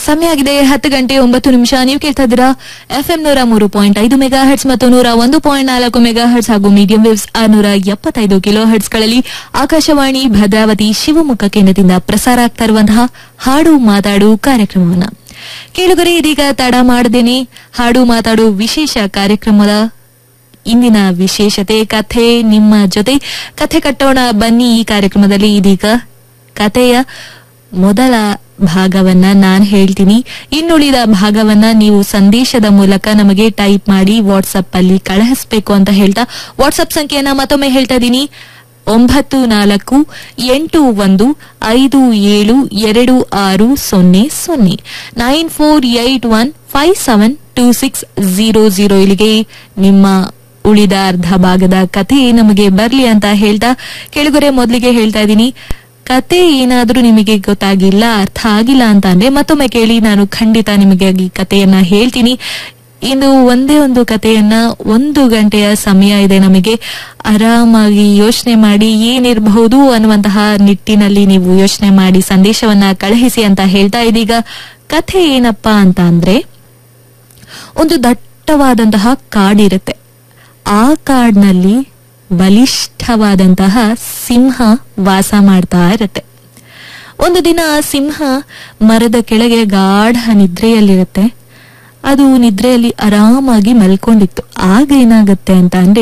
ಸಮಯ ಆಗಿದೆ ಹತ್ತು ಗಂಟೆ ಒಂಬತ್ತು ನಿಮಿಷ ನೀವು ಕೇಳ್ತಾ ಇದ್ದೀರಾ ಎಫ್ ಎಂ ನೂರ ಮೂರು ಪಾಯಿಂಟ್ ಐದು ಮೆಗಾ ಹರ್ಟ್ಸ್ ಮತ್ತು ನೂರ ಒಂದು ಪಾಯಿಂಟ್ ನಾಲ್ಕು ಮೆಗಾ ಹರ್ಟ್ಸ್ ಹಾಗೂ ಮೀಡಿಯಂ ವೇವ್ಸ್ ಆರ್ನೂರ ಎಪ್ಪತ್ತೈದು ಕಿಲೋ ಹರ್ಟ್ಸ್ ಗಳಲ್ಲಿ ಆಕಾಶವಾಣಿ ಭದ್ರಾವತಿ ಶಿವಮೊಗ್ಗ ಕೇಂದ್ರದಿಂದ ಪ್ರಸಾರ ಆಗ್ತಾ ಇರುವಂತಹ ಹಾಡು ಮಾತಾಡು ಕಾರ್ಯಕ್ರಮವನ್ನ ಕೇಳುಗರೆ ಇದೀಗ ತಡ ಮಾಡದೇನೆ ಹಾಡು ಮಾತಾಡು ವಿಶೇಷ ಕಾರ್ಯಕ್ರಮದ ಇಂದಿನ ವಿಶೇಷತೆ ಕಥೆ ನಿಮ್ಮ ಜೊತೆ ಕಥೆ ಕಟ್ಟೋಣ ಬನ್ನಿ ಈ ಕಾರ್ಯಕ್ರಮದಲ್ಲಿ ಇದೀಗ ಕಥೆಯ ಮೊದಲ ಭಾಗವನ್ನ ನಾನ್ ಹೇಳ್ತೀನಿ ಇನ್ನುಳಿದ ಭಾಗವನ್ನ ನೀವು ಸಂದೇಶದ ಮೂಲಕ ನಮಗೆ ಟೈಪ್ ಮಾಡಿ ವಾಟ್ಸಪ್ ಅಲ್ಲಿ ಕಳಿಸ್ಬೇಕು ಅಂತ ಹೇಳ್ತಾ ವಾಟ್ಸಪ್ ಸಂಖ್ಯೆಯನ್ನ ಮತ್ತೊಮ್ಮೆ ಹೇಳ್ತಾ ಇದ್ದೀನಿ ಒಂಬತ್ತು ನಾಲ್ಕು ಎಂಟು ಒಂದು ಐದು ಏಳು ಎರಡು ಆರು ಸೊನ್ನೆ ಸೊನ್ನೆ nine four eight one five seven two six zero zero ಇಲ್ಲಿಗೆ ನಿಮ್ಮ ಉಳಿದ ಅರ್ಧ ಭಾಗದ ಕಥೆ ನಮಗೆ ಬರ್ಲಿ ಅಂತ ಹೇಳ್ತಾ ಕೆಳಗರೆ ಮೊದಲಿಗೆ ಹೇಳ್ತಾ ಇದ್ದೀನಿ ಕತೆ ಏನಾದ್ರೂ ನಿಮಗೆ ಗೊತ್ತಾಗಿಲ್ಲ ಅರ್ಥ ಆಗಿಲ್ಲ ಅಂತ ಅಂದ್ರೆ ಮತ್ತೊಮ್ಮೆ ಕೇಳಿ ನಾನು ಖಂಡಿತ ನಿಮಗೆ ಈ ಕಥೆಯನ್ನ ಹೇಳ್ತೀನಿ ಇನ್ನು ಒಂದೇ ಒಂದು ಕಥೆಯನ್ನ ಒಂದು ಗಂಟೆಯ ಸಮಯ ಇದೆ ನಮಗೆ ಆರಾಮಾಗಿ ಯೋಚನೆ ಮಾಡಿ ಏನಿರಬಹುದು ಅನ್ನುವಂತಹ ನಿಟ್ಟಿನಲ್ಲಿ ನೀವು ಯೋಚನೆ ಮಾಡಿ ಸಂದೇಶವನ್ನ ಕಳುಹಿಸಿ ಅಂತ ಹೇಳ್ತಾ ಇದೀಗ ಕಥೆ ಏನಪ್ಪಾ ಅಂತ ಅಂದ್ರೆ ಒಂದು ದಟ್ಟವಾದಂತಹ ಕಾಡಿರುತ್ತೆ ಆ ಕಾಡಿನಲ್ಲಿ ಬಲಿಷ್ಠವಾದಂತಹ ಸಿಂಹ ವಾಸ ಮಾಡ್ತಾ ಇರುತ್ತೆ ಒಂದು ದಿನ ಆ ಸಿಂಹ ಮರದ ಕೆಳಗೆ ಗಾಢ ನಿದ್ರೆಯಲ್ಲಿರುತ್ತೆ ಅದು ನಿದ್ರೆಯಲ್ಲಿ ಆರಾಮಾಗಿ ಮಲ್ಕೊಂಡಿತ್ತು ಆಗ ಏನಾಗುತ್ತೆ ಅಂತ ಅಂದ್ರೆ